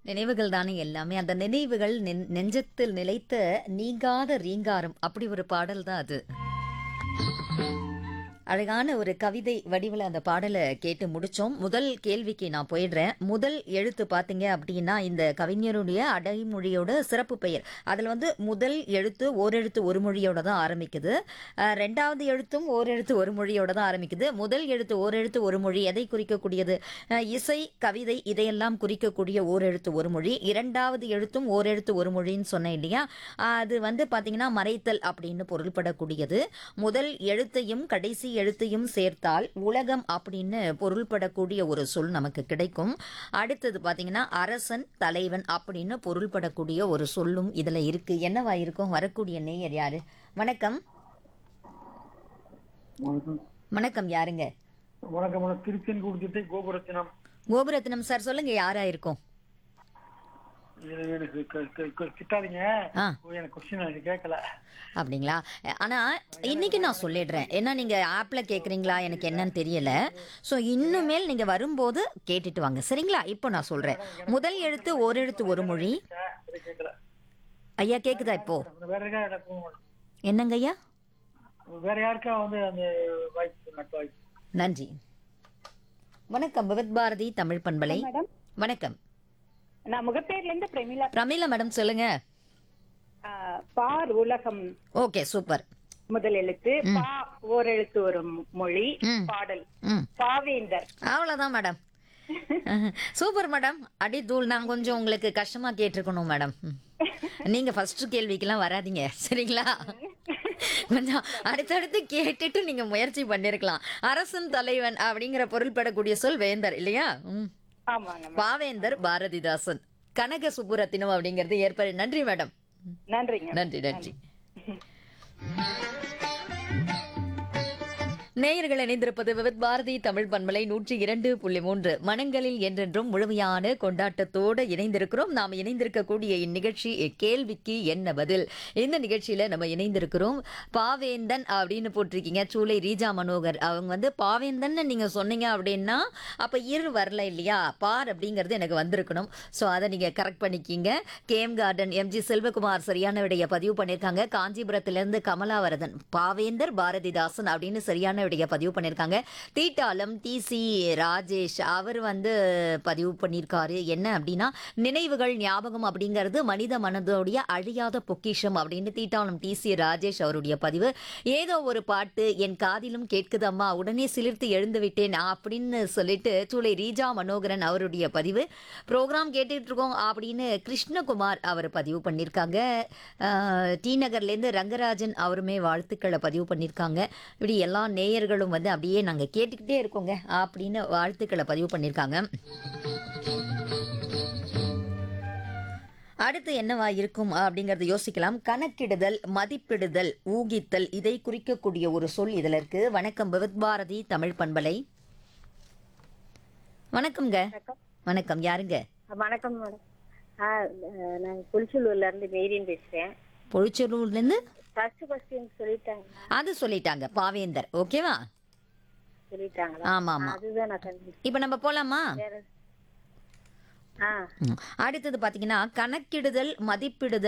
நினைவுகள் தானே எல்லாமே அந்த நினைவுகள் நென்- நெஞ்சத்தில் நிலைத்த நீங்காத ரீங்காரம் அப்படி ஒரு பாடல் தான் அது அழகான ஒரு கவிதை வடிவில் அந்த பாடலை கேட்டு முடிச்சோம் முதல் கேள்விக்கு நான் போயிடுறேன் முதல் எழுத்து பார்த்தீங்க அப்படின்னா இந்த கவிஞருடைய அடைமொழியோட சிறப்பு பெயர் அதில் வந்து முதல் எழுத்து ஓரெழுத்து ஒரு மொழியோட தான் ஆரம்பிக்குது அஹ், ரெண்டாவது எழுத்தும் ஓரெழுத்து ஒரு மொழியோட தான் ஆரம்பிக்குது முதல் எழுத்து ஓரெழுத்து ஒரு மொழி எதை குறிக்கக்கூடியது அஹ், இசை கவிதை இதையெல்லாம் குறிக்கக்கூடிய ஓரெழுத்து ஒரு மொழி இரண்டாவது எழுத்தும் ஓரெழுத்து ஒரு மொழின்னு சொன்னேன் இல்லையா அது வந்து பார்த்தீங்கன்னா மறைத்தல் அப்படின்னு பொருள்படக்கூடியது முதல் எழுத்தையும் கடைசி எழுத்தையும் சேர்த்தால் உலகம் அப்படின்னு பொருள்படக்கூடிய ஒரு சொல் நமக்கு கிடைக்கும் அடுத்தது பார்த்தீங்கன்னா அரசன் தலைவன் அப்படின்னு பொருள்படக்கூடிய ஒரு சொல்லும் இதில் இருக்கு என்னவா இருக்கும் வரக்கூடிய நேயர் யாரு வணக்கம் வணக்கம் வணக்கம் யாருங்க வணக்கம் வணக்கம் திருச்செங்கோடு திட்டை கோபுரத்தினம் கோபுரத்னம் சார் சொல்லுங்க யாரா இருக்கும் இது எனக்கு க- க- க- திட்டாதீங்க ஆ எனக்கு கொஸ்டின் எனக்கு கேட்கல அப்படிங்களா ஆனா இன்னைக்கு நான் சொல்லிடுறேன் ஏன்னா நீங்க ஆப்ல கேக்குறீங்களா எனக்கு என்னன்னு தெரியல ஸோ இன்னுமேல் நீங்க வரும்போது கேட்டுட்டு வாங்க சரிங்களா இப்போ நான் சொல்றேன் முதல் எழுத்து ஒரு எழுத்து ஒரு மொழி அது கேட்கல ஐயா கேக்குதா இப்போ வேற யாருக்கா எனக்கு என்னங்க ஐயா வேற யாருக்கா வந்து அந்த வாய்ப்பு நட்பு வாய்ப்பு நன்றி வணக்கம் விவத் பாரதி தமிழ் பண்பலை மேடம் வணக்கம் நான் முகப்பேர்ல இருந்து பிரமிளா பிரமீளா மேடம் சொல்லுங்க ஆ, பார் உலகம் ஓகே சூப்பர் முதல் எழுத்து பா ஓர் எழுத்து ஒரு மொழி ம். பாடல் ம் பாவேந்தர் அவ்வளோதான் மேடம் சூப்பர் மேடம் அடி தூள் நான் கொஞ்சம் உங்களுக்கு கஷ்டமா கேட்டிருக்கணும் மேடம் ம். நீங்க ஃபர்ஸ்ட் கேள்விக்கெல்லாம் வராதீங்க சரிங்களா கொஞ்சம் அடுத்தடுத்து கேட்டுட்டு நீங்க முயற்சி பண்ணிருக்கலாம் அரசன் தலைவன் அப்படிங்கிற பொருள்படக்கூடிய சொல் வேந்தர் இல்லையா ம். ஆமாங்க பாவேந்தர் பாரதிதாசன் கனக சுப்புரத்தினம் அப்படிங்கிறது ஏற்ப நன்றி மேடம் நன்றிங்க நன்றி நன்றி நேயர்கள் இணைந்திருப்பது விவித் பாரதி தமிழ் பண்பலை நூற்றி இரண்டு புள்ளி மூன்று மனங்களில் என்றென்றும் முழுமையான கொண்டாட்டத்தோடு இணைந்திருக்கிறோம் நாம் இணைந்திருக்கக்கூடிய இந்நிகழ்ச்சி கேள்விக்கு என்ன பதில் இந்த நிகழ்ச்சியில நம்ம இணைந்திருக்கிறோம் பாவேந்தன் அப்படின்னு போட்டிருக்கீங்க சூளை ரீஜா மனோகர் அவங்க வந்து பாவேந்தன் நீங்க சொன்னீங்க அப்படின்னா அப்ப இரு வரல இல்லையா பார் அப்படிங்கிறது எனக்கு வந்திருக்கணும் ஸோ அதை நீங்க கரெக்ட் பண்ணிக்கிங்க கேஎம் கார்டன் எம்ஜி செல்வகுமார் சரியான விடைய பதிவு பண்ணியிருக்காங்க காஞ்சிபுரத்திலிருந்து கமலாவரதன் பாவேந்தர் பாரதிதாசன் அப்படின்னு சரியான விடைய பதிவு பண்ணியிருக்காங்க தீட்டாலம் டிசி ராஜேஷ் அவர் வந்து பதிவு பண்ணியிருக்காரு என்ன அப்படின்னா நினைவுகள் ஞாபகம் அப்படிங்கிறது மனித மனதோடைய அழியாத பொக்கிஷம் அப்படின்னு தீட்டாலம் டிசி ராஜேஷ் அவருடைய பதிவு ஏதோ ஒரு பாட்டு என் காதிலும் கேட்குதம்மா உடனே சிலிர்த்து எழுந்து விட்டேன் அப்படின்னு சொல்லிட்டு சூளை ரீஜா மனோகரன் அவருடைய பதிவு ப்ரோக்ராம் கேட்டுட்டு இருக்கோம் அப்படின்னு கிருஷ்ணகுமார் அவர் பதிவு பண்ணியிருக்காங்க ஆஹ், டி நகர்லேருந்து ரங்கராஜன் அவருமே வாழ்த்துக்களை பதிவு பண்ணியிருக்காங்க இப்படி எல்லா நேயர்களும் வந்து அப்படியே நாங்கள் கேட்டுக்கிட்டே இருக்கோங்க அப்படின்னு வாழ்த்துக்களை பதிவு பண்ணியிருக்காங்க அடுத்து என்னவா இருக்கும் அப்படிங்கறத யோசிக்கலாம் கணக்கிடுதல் மதிப்பிடுதல் ஊகித்தல் இதை குறிக்கக்கூடிய ஒரு சொல் இதுல இருக்கு வணக்கம் விவித் பாரதி தமிழ் பண்பலை வணக்கம்ங்க வணக்கம் யாருங்க வணக்கம் மேடம் ஆ நான் புளிச்சலூர்ல இருந்து மேரின் பேசுறேன் பொழிச்சலூர்ல இருந்து ஃபர்ஸ்ட் கொஸ்டின் சொல்லிட்டாங்க அது சொல்லிட்டாங்க பாவேந்தர் ஓகேவா சொல்லிட்டாங்களா ஆமா ஆமா அதுதான் நான் கண்டு இப்போ நம்ம போலாமா வேற ஆ ம். அடுத்தது பாத்தீங்கன்னா கணக்கிடுதல் மதிப்பிடுதல்